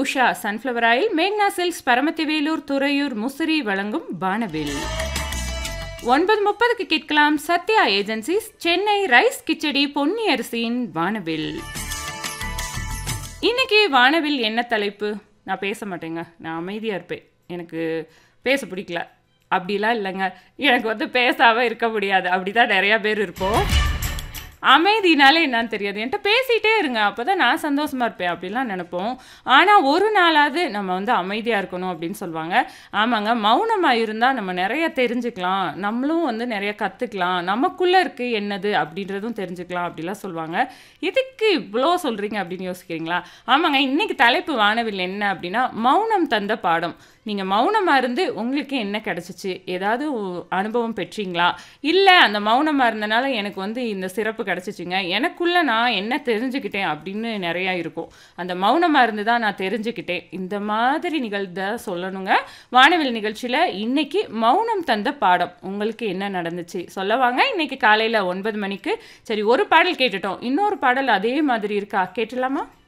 Usha sunflower oil மேக்னா silks Paramathivelur Thuraiyur Musiri வழங்கும் வானவில் ஒன்பது முப்பதுக்கு கேட்கலாம் சத்யா ஏஜென்சிஸ் சென்னை ரைஸ் கிச்சடி பொன்னி அரிசியின் வானவில் இன்னைக்கு வானவில் என்ன தலைப்பு நான் பேச மாட்டேங்க நான் அமைதியாக இருப்பேன் எனக்கு பேச பிடிக்கல அப்படிலாம் இல்லைங்க எனக்கு வந்து பேசாமல் இருக்க முடியாது அப்படி தான் நிறையா பேர் இருப்போம் அமைதினாலே என்னன்னு தெரியாது என்கிட்ட பேசிகிட்டே இருங்க அப்போ தான் நான் சந்தோஷமாக இருப்பேன் அப்படிலாம் நினைப்போம் ஆனால் ஒரு நாளாவது நம்ம வந்து அமைதியாக இருக்கணும் அப்படின்னு சொல்லுவாங்க ஆமாங்க மௌனமாக இருந்தால் நம்ம நிறைய தெரிஞ்சுக்கலாம் நம்மளும் வந்து நிறைய கற்றுக்கலாம் நமக்குள்ளே இருக்குது என்னது அப்படின்றதும் தெரிஞ்சுக்கலாம் அப்படிலாம் சொல்லுவாங்க எதுக்கு இவ்வளோ சொல்கிறீங்க அப்படின்னு யோசிக்கிறீங்களா ஆமாங்க இன்னைக்கு தலைப்பு வானவில் என்ன அப்படின்னா மௌனம் தந்த பாடம் நீங்கள் மௌனமாக இருந்து உங்களுக்கு என்ன கிடச்சிச்சு ஏதாவது உ- அனுபவம் பெற்றீங்களா இல்லை அந்த மௌனமாக இருந்தனால எனக்கு வந்து இந்த சிறப்பு கிடச்சிச்சுங்க எனக்குள்ளே நான் என்ன தெரிஞ்சுக்கிட்டேன் அப்படின்னு நிறையா இருக்கும் அந்த மௌனமாக இருந்து தான் நான் தெரிஞ்சுக்கிட்டேன் இந்த மாதிரி நிகழ்ந்த சொல்லணுங்க வானவில் நிகழ்ச்சியில் இன்னைக்கு மௌனம் தந்த பாடம் உங்களுக்கு என்ன நடந்துச்சு சொல்ல வாங்க இன்னைக்கு காலையில் ஒன்பது மணிக்கு சரி ஒரு பாடல் கேட்டுட்டோம் இன்னொரு பாடல் அதே மாதிரி இருக்கா கேட்டுலாமா